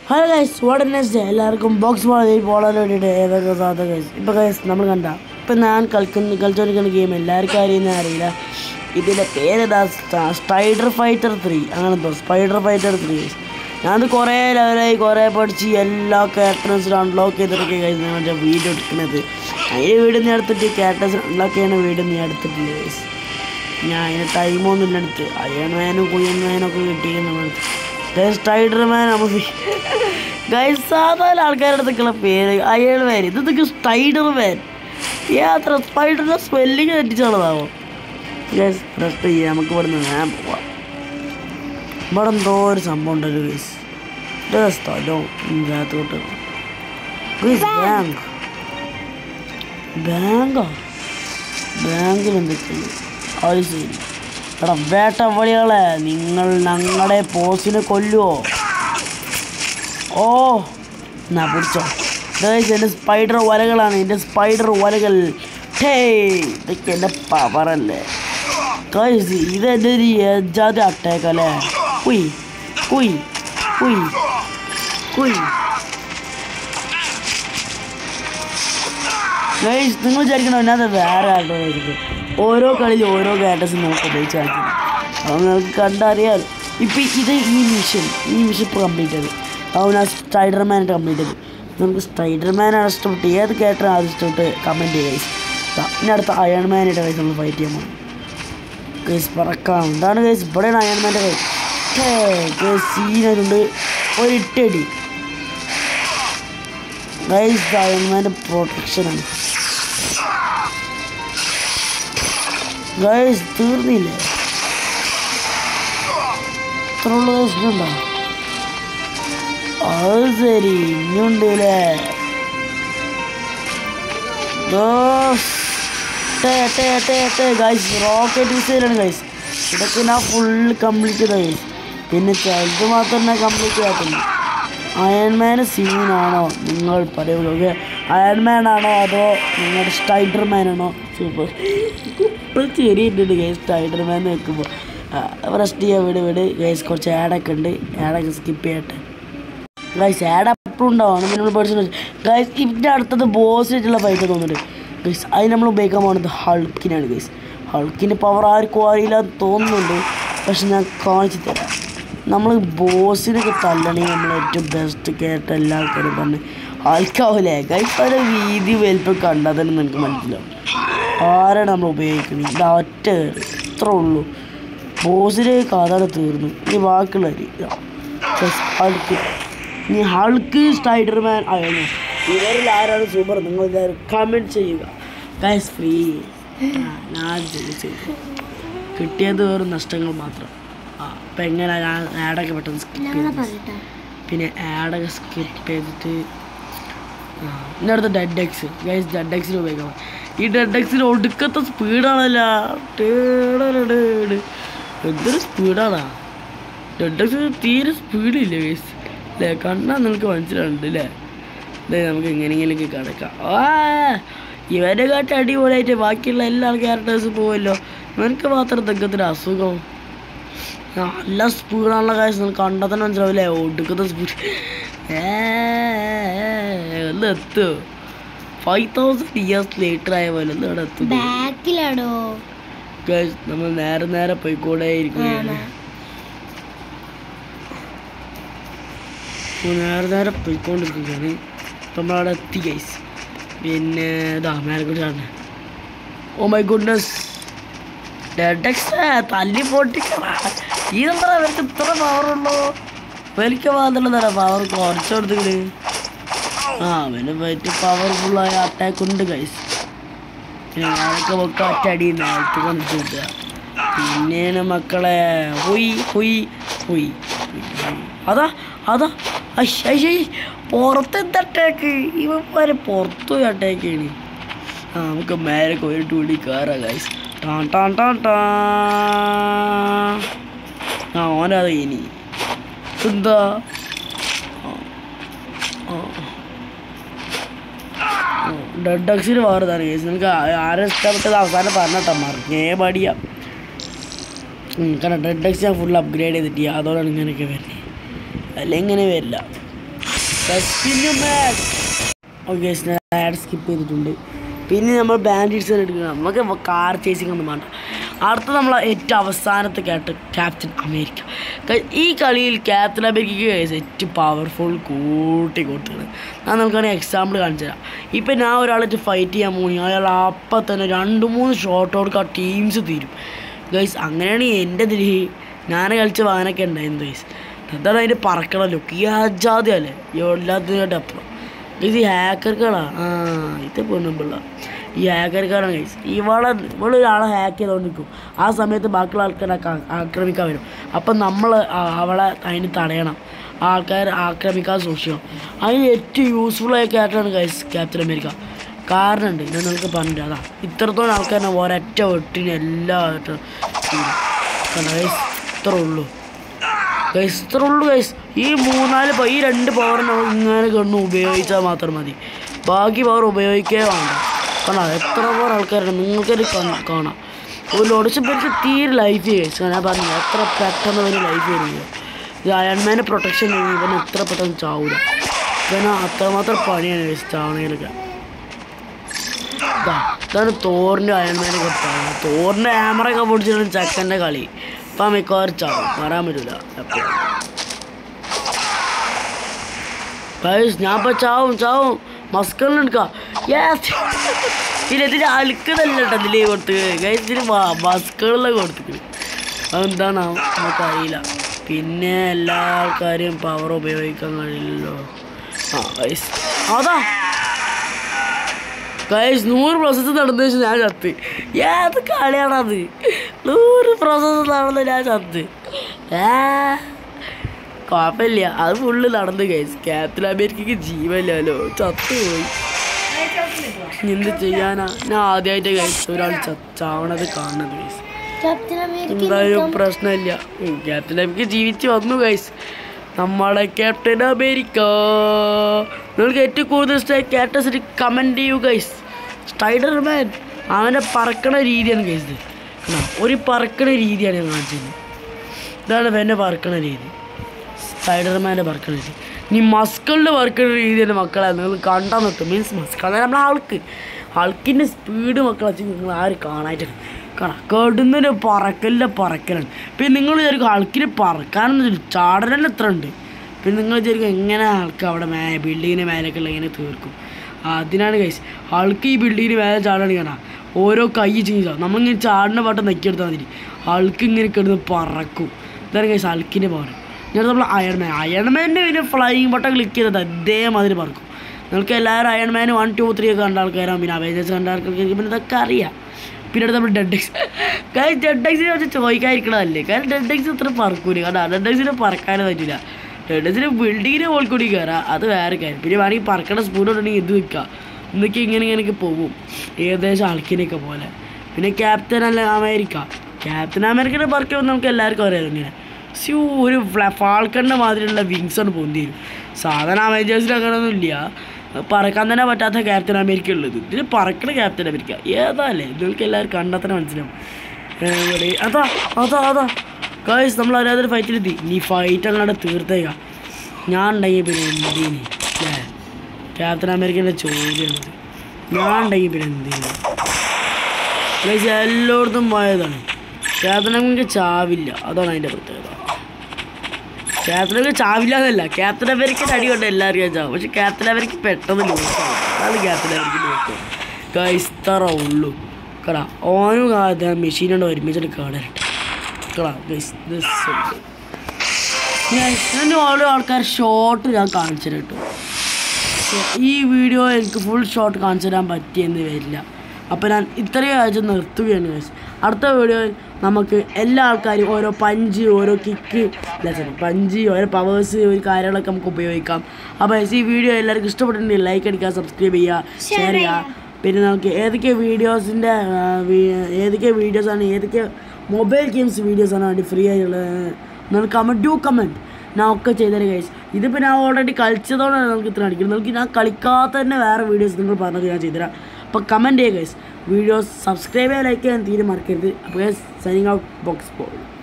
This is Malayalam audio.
ഹലോ ഗൈസ് വാട്ട് നെക്സ്റ്റ് എല്ലാവർക്കും ബോക്സ് ബോൾ പോളാൻ വേണ്ടിയിട്ട് ഏതൊക്കെ സാധനം ഗൈസ് ഇപ്പോൾ ഗൈസ് നമ്മൾ കണ്ട ഇപ്പം ഞാൻ കളിക്കുന്ന കളിച്ചുകൊണ്ടിരിക്കുന്ന ഗെയിം എല്ലാവർക്കും അറിയുന്ന അറിയില്ല ഇതിൻ്റെ പേരേതാ സ്പൈഡർ ഫൈറ്റർ ത്രീ അങ്ങനത്തെ സ്പൈഡർ ഫൈറ്റർ ത്രീ ഗൈസ് ഞാനത് കുറേ ലെവലായി കുറേ പഠിച്ച് എല്ലാ ക്യാരക്ടേഴ്സിലും അൺലോക്ക് ചെയ്തിട്ടൊക്കെ ഗൈസ് ഞാൻ മറ്റേ വീഡിയോ എടുക്കുന്നത് അതിന് വീഡിയോ നീ എടുത്തിട്ട് ക്യാരക്ടേഴ്സ് അൺലോക്ക് ചെയ്യുന്ന വീഡിയോ നീ എടുത്തിട്ടില്ല ഗൈസ് ഞാൻ അതിന് ടൈമൊന്നും ഇല്ല എടുത്ത് അയൺ മാനും കുയൻ മാനും ഒക്കെ കിട്ടിയിരിക്കുന്ന സ്പൈഡർ മാൻ നമുക്ക് ഗൈസ് സാധാരണ ആൾക്കാരുടെ അടുത്തൊക്കെയുള്ള പേര് അയൺ മാൻ ഇതൊക്കെ സ്പൈഡർ മാൻ യാത്ര സ്പൈഡറിൻ്റെ സ്പെല്ലിങ് തെറ്റിച്ചുള്ളതാവോ ഗൈസ് പ്രശ്നം ചെയ്യാം നമുക്ക് ഇവിടെ നിന്ന് ഞാൻ പോവാം ഇവിടെ എന്തോ ഒരു സംഭവം ഉണ്ടല്ലോ ഗൈസ് ഇത് സ്ഥലവും ഇതിനകത്തോട്ട് ഗൈസ് ബാങ്ക് ബാങ്കോ ബാങ്കിൽ എന്തൊക്കെയുണ്ട് അത് ശരി എടാ വേട്ടവളികളെ നിങ്ങൾ ഞങ്ങളുടെ പോസിനെ കൊല്ലുവോ ഓ എന്നാ പിടിച്ചോ ഗൈസ് എൻ്റെ സ്പൈഡർ വലകളാണ് എൻ്റെ സ്പൈഡർ വലകൾ ഹേ ഇതൊക്കെ എൻ്റെ പവറല്ലേ ഗൈസ് ഇതെൻ്റെ ഒരു എജാതി അട്ടേക്ക് അല്ലേ കുയ് കുയ് കുയ് കുയ് ഗൈസ് നിങ്ങൾ വിചാരിക്കണോ അതിനകത്ത് വേറെ ആട്ടോ ഓരോ കളിയിൽ ഓരോ ക്യാരക്ടേഴ്സും നമുക്ക് ഉപയോഗിച്ച് കളിക്കണം അത് നിങ്ങൾക്ക് കണ്ടറിയാൽ ഇപ്പം ഇത് ഈ മിഷൻ ഈ മിഷൻ ഇപ്പോൾ കംപ്ലീറ്റ് ചെയ്ത് അതുകൊണ്ട് ആ സ്പൈഡർമാനായിട്ട് കംപ്ലീറ്റ് ചെയ്തു നമുക്ക് സ്പൈഡർമാനാണ് ഇഷ്ടപ്പെട്ട് ഏത് ക്യാരക്ടർ ആദ്യം ഇഷ്ടപ്പെട്ട് കമൻറ്റ് ചെയ്യുക ഗൈസ് ഇനി അടുത്ത അയൺമാനായിട്ട് ഗൈസ് നമ്മൾ ഫൈറ്റ് ചെയ്യാൻ പോകും ഗൈസ് പറക്കാം എന്താണ് ഗൈസ് ഇവിടെയാണ് അയൺമാൻ്റെ കൈ ഗൈസ് സീനായിട്ടുണ്ട് ഒരു ഇട്ടടി ഗൈസ് അയൺമാൻ്റെ പ്രൊട്ടക്ഷനാണ് ഗൈസ് തീർന്നില്ലേ ഇത്ര ഉള്ള ഗൈസിനുണ്ടോ അത് ശരി ഇനിയുണ്ട് അല്ലേ ഗൈസ് റോക്കറ്റ് മിസൈലാണ് ഗൈസ് ഇതൊക്കെ ഞാൻ ഫുള്ള് കംപ്ലീറ്റ് ചെയ്ത ഗൈസ് പിന്നെ ചിലത് മാത്രം ഞാൻ കംപ്ലീറ്റ് ചെയ്യാത്തുള്ളൂ അയൺമാൻ സീനാണോ നിങ്ങൾ പറയുള്ളൂ ഓക്കെ അയൺമാൻ ആണോ അതോ നിങ്ങളുടെ സ്പൈഡർമാൻ ആണോ സൂപ്പർ ഇപ്പോൾ ചെറിയുണ്ട് ഗൈസ് സ്പൈഡർമാൻ വെക്കുമ്പോൾ റെസ്റ്റ് ചെയ്യാൻ വീട് വീട് ഗൈസ് കുറച്ച് ആഡൊക്കെ ഉണ്ട് ആഡൊക്കെ സ്കിപ്പ് ചെയ്യട്ടെ ഗൈസ് ആഡ് അപ്പും ഉണ്ടാവും പിന്നെ നമ്മൾ പേഴ്സൺ ഗൈസ് ഇതിൻ്റെ അടുത്തത് ബോസ് ആയിട്ടുള്ള ഫൈറ്റ് തോന്നുന്നുണ്ട് ഗൈസ് അത് നമ്മൾ ഉപയോഗിക്കാൻ പോകുന്നത് ഹൾക്കിനാണ് ഗൈസ് ഹൾക്കിൻ്റെ പവർ ആർക്കും അറിയില്ല എന്ന് തോന്നുന്നുണ്ട് പക്ഷെ ഞാൻ കാണിച്ചു തരാം നമ്മൾ ബോസിനൊക്കെ തല്ലണമെങ്കിൽ നമ്മൾ ഏറ്റവും ബെസ്റ്റ് കേട്ട എല്ലാ ആൾക്കാരും പറഞ്ഞ് ഹൾക്കാവൂലേ ഗൈസ് അതിൻ്റെ വീതി വലിപ്പം കണ്ടാൽ തന്നെ നിനക്ക് മനസ്സിലാവും ആരാണ് നമ്മൾ ഉപയോഗിക്കുന്നത് ഇത് ഒറ്റ കയറി ഇത്രേ ഉള്ളൂ ബോസിൻ്റെ കഥ തീർന്നു ഇനി ബാക്കിയുള്ളവർ ഹൾക്ക് ഇനി ഹൾക്ക് സ്പൈഡർമാൻ ആയിരുന്നു ഇവരിൽ ആരാണ് സൂപ്പർ നിങ്ങൾ എല്ലാവരും കമൻറ്റ് ചെയ്യുക ഗൈസ് ഫ്രീ ഞാൻ ചെയ്തു കിട്ടിയത് വെറും നഷ്ടങ്ങൾ മാത്രം ആ അപ്പം എങ്ങനെ ഞാൻ ആഡൊക്കെ പെട്ടെന്ന് സ്കിപ്പ് ചെയ്തു പിന്നെ ആഡൊക്കെ സ്കിപ്പ് ചെയ്തിട്ട് ആ ഇനി അടുത്ത ഡെഡ് എക്സ് ഗൈസ് ഡെഡ് എക്സിന് ഉപയോഗിക്കാം ഈ ഡെഡ് എക്സിന് ഒടുക്കത്തെ സ്പീഡാണല്ലോ ടേടേടേട്. എന്തൊരു സ്പീഡാണ് ഡെഡ് എക്സിന് തീരെ സ്പീഡില്ല ഗൈസ് അല്ലേ കണ്ടാൽ നിങ്ങൾക്ക് മനസ്സിലാവുന്നുണ്ട് അല്ലേ അതെ നമുക്ക് എങ്ങനെയെങ്കിലൊക്കെ കിടക്കാം ആ ഇവരെ കാട്ടി അടിപൊളിയായിട്ട് ബാക്കിയുള്ള എല്ലാ ക്യാരക്ടേഴ്സും പോവല്ലോ നിനക്ക് മാത്രം തെക്കത്തിന് അസുഖം നല്ല സ്പീഡാണുള്ള കാര്യം നിങ്ങൾക്ക് കണ്ടാൽ തന്നെ മനസ്സിലാവില്ലേ ഒടുക്കത്തെ സ്പീഡ് ഒന്ന് എത്തുമോ ഫൈവ് തൗസൻഡ് ഇയേഴ്സ് ലേറ്റർ ആയ പോലെ ഒന്ന് ഇവിടെ എത്തും ബാക്കിലാണോ Guys, നമ്മൾ നേരെ നേരെ പോയിക്കൂടെ ഇരിക്കുകയാണ് അപ്പോൾ നേരെ നേരെ പോയിക്കൊണ്ടിരിക്കുകയാണ് ഇപ്പം നമ്മളവിടെ എത്തി ഗൈസ് പിന്നെ ഇതാ മേലെ കുറിച്ചാണ് ഓ മൈ ഗുഡ്നസ് ഡെഡക്സ് തല്ലി പൊട്ടിക്കണ ഇതെന്താ അവർക്ക് ഇത്ര പവറുള്ളൂ വലിക്ക മാത്രമല്ല പവർ കുറച്ച് കൊടുത്തിട്ട് ആ അവന് പറ്റി പവർഫുള്ളായ അറ്റാക്ക് ഉണ്ട് ഗൈസ് പിന്നെ ഞാനൊക്കെ ഒക്കെ ഒറ്റടി നേരത്തെ കൊണ്ടിട്ട് കിട്ടുക പിന്നെയാണ് മക്കളെ ഹുയ് ഹുയ് ഹുയ് അതാ അതാ അശ്ശി പുറത്തെന്ത് അറ്റാക്ക് ഇവന്മാരെ പുറത്തു പോയി അറ്റാക്കാണ് ആ നമുക്ക് മേലെ പോയിട്ട് കൂടി കയറാം ഗൈസ് ടാൻ ടാൻ ടാൻ ടാ ആ ഓനത് ഇനി എന്താ ആ ആ ഡെഡ് ഡക്സിന് വേറെതാണ് കേസ് നിങ്ങൾക്ക് ആരെ ഇഷ്ടപ്പെട്ടത് അവസാനം പറഞ്ഞിട്ടോ മറിഞ്ഞേ പാടിയ കാരണം ഡെഡ് ഡക്സ് ഞാൻ ഫുൾ അപ്ഗ്രേഡ് ചെയ്തിട്ട് അതോടാണ് ഇങ്ങനെയൊക്കെ വരുന്നത് അല്ല ഇങ്ങനെ വരില്ല ഓക്കെ ആഡ് സ്കിപ്പ് ചെയ്തിട്ടുണ്ട് പിന്നെ നമ്മൾ ബാൻഡേഡ്സ് എടുക്കണം നമുക്ക് കാർ ചേസിങ് ഒന്നും വേണ്ട അടുത്ത നമ്മൾ ഏറ്റവും അവസാനത്തെ ക്യാപ്റ്റൻ ക്യാപ്റ്റൻ അമേരിക്ക ക- ഈ കളിയിൽ ക്യാപ്റ്റൻ അമേരിക്കയ്ക്ക് ഏറ്റവും പവർഫുൾ കൂട്ടി കൊടുത്തത് ഞാൻ നമുക്കാണെങ്കിൽ എക്സാമ്പിൾ കാണിച്ചു തരാം ഇപ്പം ഞാൻ ഒരാളായിട്ട് ഫൈറ്റ് ചെയ്യാൻ പോകണി അയാൾ അപ്പം തന്നെ രണ്ട് മൂന്ന് ഷോട്ട് കൊടുക്കുക ടീംസ് തീരും ഗൈസ് അങ്ങനെയാണ് എൻ്റെ ഇതിൽ ഞാൻ കളിച്ച വാനൊക്കെ ഉണ്ടായിരുന്നു ഗൈസ് എന്താണ് അതിൻ്റെ പറക്കണ ലുക്ക് ഈ അജാതി അല്ലേ എല്ലാത്തിനായിട്ട് അപ്പുറം ഇത് ഹാക്കർക്കാളാ ആ ഇത് പൊണ്ണുമ്പിള്ള ഈ ഹാക്കർക്കാരാണ് ഗൈസ് ഇവളെ ഇവള് ഒരാളെ ഹാക്ക് ചെയ്തുകൊണ്ട് നിൽക്കും ആ സമയത്ത് ബാക്കിയുള്ള ആൾക്കാരെ ആക്ര- ആക്രമിക്കാൻ വരും അപ്പം നമ്മൾ അവളെ അതിന് തടയണം ആ ആൾക്കാർ ആക്രമിക്കാൻ സൂക്ഷിക്കണം അതിന് ഏറ്റവും യൂസ്ഫുൾ ആയ ക്യാരക്ടറാണ് ഗൈസ് ക്യാപ്റ്റൻ അമേരിക്ക കാരണമുണ്ട് ഞാൻ നിങ്ങൾക്ക് പറഞ്ഞിട്ട് അതാ ഇത്രത്തോളം ആൾക്കാരെ ഒരൊറ്റ വെട്ടിന് എല്ലാ ഗൈസ് ഇത്ര ഉള്ളൂ ഗൈസ് ഇത്ര ഉള്ളൂ ഗൈസ് ഈ മൂന്നാല് പ- ഈ രണ്ട് പവർ നമ്മൾ ഇങ്ങനെ കണ്ണു ഉപയോഗിച്ചാൽ മാത്രം മതി ബാക്കി പവർ ഉപയോഗിക്കേ വേണ്ട കാണാം എത്ര പവർ ആൾക്കാരുണ്ട് നിങ്ങൾക്കൊരു കാണ- കാണാം ഒരു ഒടിച്ച പേർക്ക് തീരെ ലൈഫ് ഗൈസ് ഞാൻ പറഞ്ഞു എത്ര പെട്ടെന്ന് ഒരു ലൈഫ് വരിക ഇത് അയൺമാൻ്റെ പ്രൊട്ടക്ഷൻ കഴിഞ്ഞ് ഇവന് എത്ര പെട്ടെന്ന് ചാവൂല ഇവന് അത്രമാത്രം പണിയാണ് ഗൈസ് ചാവണയിലൊക്കെ ഇതാ ഇതാണ് തോറിൻ്റെ അയൺമാനൊക്കെ പറയുന്നത് തോറിൻ്റെ ക്യാമറയൊക്കെ പൊടിച്ചിട്ട് ചെക്കൻ്റെ കളി ഇപ്പം മിക്കവാറും ചാവും പറയാൻ പറ്റില്ല എപ്പോഴും ഗൈസ് ഞാൻ ഇപ്പം ചാവും ചാവും മസ്കളിൽ എടുക്കാം പിന്നെ ഇതിന് അഴുക്കുന്നല്ല കേട്ടോ ഇതിലേ കൊടുത്ത് ഗൈസ് ഇതിന് മസ്കളിലൊക്കെ കൊടുത്തിട്ട് അതെന്താണ് നമുക്കറിയില്ല പിന്നെ എല്ലാ ആൾക്കാരും പവർ ഉപയോഗിക്കാൻ കഴിയില്ലല്ലോ ആ ഗൈസ് അതാ ഗൈസ് നൂറ് പ്രോസസ്സ് നടന്ന ശേഷം ഞാൻ ചത്ത് ഏത് കളിയാണത് നൂറ് പ്രോസസ്സ് നടന്ന് ഞാൻ ചത്ത് ഏ കുഴപ്പമില്ല അത് ഫുള്ള് നടന്ന് ഗൈസ് ക്യാപ്റ്റൻ അമേരിക്കക്ക് ജീവനില്ലല്ലോ ചത്തുപോയി എന്ത് ചെയ്യാനാ ഞാൻ ആദ്യമായിട്ട് ഗൈസ് ഒരാൾ ചാവണത് കാണുന്നത് ഗൈസ് ക്യാപ്റ്റൻ അമേരിക്ക എന്തായാലും പ്രശ്നമില്ല ഉം, ക്യാപ്റ്റൻ അമേരിക്ക ജീവിച്ച് വന്നു ഗൈസ് നമ്മളെ ക്യാപ്റ്റൻ അമേരിക്ക നിങ്ങൾക്ക് ഏറ്റവും കൂടുതൽ ഇഷ്ടമായ ക്യാപ്റ്റൻസിന് കമൻറ്റ് ചെയ്യൂ ഗൈസ് സ്പൈഡർമാൻ അവൻ്റെ പറക്കണ രീതിയാണ് ഗൈസ് ഇത് കണ്ടോ? ഒരു പറക്കണ രീതിയാണ് ഞാൻ കാണിച്ചത് ഇതാണ് എൻ്റെ പറക്കണ രീതി സ്പൈഡർമാൻ്റെ പറക്കണ രീതി ഇനി മസ്കളിൻ്റെ പറക്കണ രീതിയാണ് മക്കളെ നിങ്ങൾ കണ്ടാൽ നിർത്തും മീൻസ് മസ്കൾ നമ്മളെ ആൾക്ക് ആൾക്കിൻ്റെ സ്പീഡ് മക്കളെ വെച്ച് നിങ്ങൾ ആരും കാണായിട്ടാണ് കാണാം കടുന്നൊരു പറക്കലിൻ്റെ പറക്കലാണ് പിന്നെ നിങ്ങൾ വിചാരിക്കും ആൾക്കിന് പറക്കാനൊന്നും ചാടലെന്നെ എത്ര ഉണ്ട് പിന്നെ നിങ്ങൾ വിചാരിക്കും എങ്ങനെ ആൾക്ക് അവിടെ മേ ബിൽഡിങ്ങിന് മേലൊക്കെ ഉള്ള ഇങ്ങനെ തീർക്കും അതിനാണ് കൈസ് ആൾക്ക് ഈ ബിൽഡിങ്ങിന് മേലെ ചാടാണ് കാണാം ഓരോ കൈ ചെയ്താൽ നമ്മളിങ്ങനെ ചാടിന പാട്ടം നെക്കിയെടുത്താൽ മതി ആൾക്ക് ഇങ്ങനെ കിടന്ന് പറക്കും ഇതാണ് കൈസ് ആൾക്കിൻ്റെ പവർ ഞാൻ നമ്മൾ അയൺമാൻ അയൺമാൻ്റെ പിന്നെ ഫ്ലൈയിങ് ബട്ടൺ ക്ലിക്ക് ചെയ്തത് അതേമാതിരി പറക്കും നിങ്ങൾക്ക് എല്ലാവരും അയൺമാൻ വൺ ടു ത്രീ ഒക്കെ കണ്ട ആൾക്കാരാണ് പിന്നെ അവൈജസ് കണ്ട ആൾക്കാർക്ക് പിന്നെ ഇതൊക്കെ അറിയാം പിന്നെ അടുത്ത് നമ്മൾ ഡെഡ് എക്സ് കാര്യം ഡെഡ് എക്സിനെ വെച്ച് ചോദിക്കാതിരിക്കണതല്ലേ കാരണം ഡെഡ് എക്സ് ഇത്ര പറക്കൂല കാരണം ഡെഡ് എക്സിനെ പറക്കാനും പറ്റില്ല ഡെഡ് എക്സിന് ബിൽഡിങ്ങിന് മുകളിൽ കൂടി കയറാം അത് വേറെ കാര്യം പിന്നെ വേണമെങ്കിൽ പറക്കണ സ്പൂൺ ഉണ്ടെങ്കിൽ ഇത് നിൽക്കാം എന്നൊക്കെ ഇങ്ങനെ ഇങ്ങനെയൊക്കെ പോകും ഏകദേശം ആൾക്കിനെയൊക്കെ പോലെ പിന്നെ ക്യാപ്റ്റൻ അല്ല അമേരിക്ക ക്യാപ്റ്റൻ അമേരിക്കയുടെ പറക്കുമ്പോൾ നമുക്ക് എല്ലാവർക്കും അറിയാം ഇങ്ങനെ സ്യൂ ഒരു ഫാൾക്കണിൻ്റെ മാതിരിയുള്ള വിങ്സാണ് പൊന്തി വരും സാധാരണ അമേജേഴ്സിൽ അങ്ങനെയൊന്നും ഇല്ല പറക്കാൻ തന്നെ പറ്റാത്ത ക്യാപ്റ്റൻ അമേരിക്ക ഉള്ളത് ഇതിന് പറക്കണ ക്യാപ്റ്റൻ അമേരിക്ക ഏതാല്ലേ നിങ്ങൾക്ക് എല്ലാവരും കണ്ടാൽ തന്നെ മനസ്സിലാവും ഏ, ഇവിടെ അതാ അതാ അതാ ഗൈസ് നമ്മൾ അറിയാതൊരു ഫൈറ്റിലെത്തി നീ ഫൈറ്റ് അങ്ങോട്ട് തീർത്തേക്കാം ഞാൻ ഉണ്ടെങ്കിൽ പിന്നെ എന്തിന് അല്ലേ ക്യാപ്റ്റൻ അമേരിക്കൻ്റെ ചോദ്യമാണത് ഞാൻ ഉണ്ടെങ്കിൽ പിന്നെ എന്തിന് ഗൈസ് എല്ലായിടത്തും പോയതാണ് ക്യാപ്റ്റൻ അമേരിക്ക ചാവില്ല അതാണ് അതിൻ്റെ പ്രത്യേകത ക്യാപ്റ്റൻ അമേരിക്ക ചാവില്ല എന്നല്ല ക്യാപ്റ്റൻ അമേരിക്കൻ്റെ അടി കൊണ്ട് എല്ലാവർക്കും ചാവും പക്ഷെ ക്യാപ്റ്റൻ അമേരിക്ക പെട്ടെന്ന് ലൂസാവും അതാണ് ക്യാപ്റ്റൻ അമേരിക്ക നോക്കുക ഗൈസ് ഇത്ര ഉള്ളൂ കടാ ഓനും കാര്യം മെഷീനോട് ഒരുമിച്ചിട്ട് കാണാനുണ്ട് കടാ ഗൈസ് ഞാൻ ഓരോ ആൾക്കാർ ഷോർട്ട് ഞാൻ കാണിച്ചു തരാം കേട്ടോ ഈ വീഡിയോ എനിക്ക് ഫുൾ ഷോട്ട് കാണിച്ചു തരാൻ പറ്റിയെന്ന് വരില്ല അപ്പോൾ ഞാൻ ഇത്രയും ആഴ്ച നിർത്തുകയാണ് guys. അടുത്ത വീഡിയോയിൽ നമുക്ക് എല്ലാ ആൾക്കാരും ഓരോ പഞ്ച് ഓരോ കിക്ക് അല്ല സോറി പഞ്ച് ഓരോ പവേഴ്സ് ഒരു കാര്യങ്ങളൊക്കെ നമുക്ക് ഉപയോഗിക്കാം അപ്പോൾ ഈ വീഡിയോ എല്ലാവർക്കും ഇഷ്ടപ്പെട്ടിട്ടുണ്ടെങ്കിൽ ലൈക്ക് അടിക്കുക സബ്സ്ക്രൈബ് ചെയ്യുക ഷെയർ ചെയ്യുക പിന്നെ നമുക്ക് ഏതൊക്കെ വീഡിയോസിൻ്റെ ഏതൊക്കെ വീഡിയോസാണ് ഏതൊക്കെ മൊബൈൽ ഗെയിംസ് വീഡിയോസാണ് വേണ്ടി ഫ്രീ ആയിട്ടുള്ളത് നിങ്ങൾ കമൻറ്റ് ഡു കമൻറ്റ് ഞാൻ ഒക്കെ ചെയ്തേരെ ഗൈസ് ഇതിപ്പോൾ ഞാൻ ഓൾറെഡി കളിച്ചതോടാണ് നമുക്ക് ഇത്ര അടിക്കുന്നത് നമുക്ക് ഞാൻ കളിക്കാത്ത തന്നെ വേറെ വീഡിയോസ് നിങ്ങൾ പറഞ്ഞത് ഞാൻ ചെയ്തുതരാം അപ്പോൾ കമൻറ്റ് ചെയ്യുക ഗൈസ് വീഡിയോസ് സബ്സ്ക്രൈബ് ചെയ്യാൻ ലൈക്ക് ചെയ്യാൻ തീരെ മറക്കരുത് അപ്പോൾ guys signing out box ball